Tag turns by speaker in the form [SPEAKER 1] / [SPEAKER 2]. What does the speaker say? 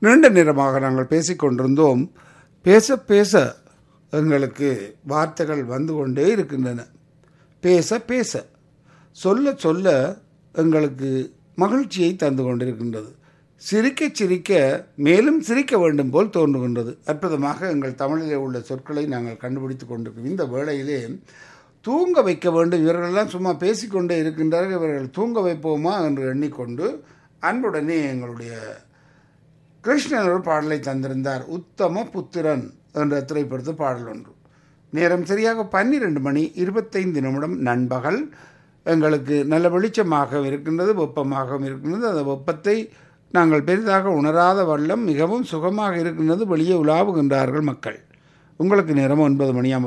[SPEAKER 1] நீண்ட நேரமாக நாங்கள் பேசிக்கொண்டிருந்தோம் பேச பேச எங்களுக்கு வார்த்தைகள் வந்து கொண்டே இருக்கின்றன பேச பேச சொல்ல சொல்ல எங்களுக்கு மகிழ்ச்சியை தந்து கொண்டிருக்கின்றது சிரிக்க சிரிக்க மேலும் சிரிக்க வேண்டும் போல் தோன்றுகின்றது அற்புதமாக எங்கள் தமிழிலே உள்ள சொற்களை நாங்கள் கண்டுபிடித்து கொண்டிருக்கிறோம் இந்த வேளையிலே தூங்க வைக்க வேண்டும் இவர்களெல்லாம் சும்மா பேசிக்கொண்டே இருக்கின்றார்கள் இவர்கள் தூங்க வைப்போமா என்று எண்ணிக்கொண்டு அன்புடனே எங்களுடைய கிருஷ்ணன் ஒரு பாடலை தந்திருந்தார் உத்தம புத்திரன் என்ற திரைப்படத்து பாடல் ஒன்று நேரம் சரியாக பன்னிரண்டு மணி இருபத்தைந்து நிமிடம் நண்பகல் எங்களுக்கு நல்ல வெளிச்சமாக இருக்கின்றது வெப்பமாகவும் இருக்கின்றது அந்த வெப்பத்தை நாங்கள் பெரிதாக உணராத வண்ணம் மிகவும் சுகமாக இருக்கின்றது வெளியே உலாவுகின்றார்கள் மக்கள் உங்களுக்கு நேரம் ஒன்பது மணி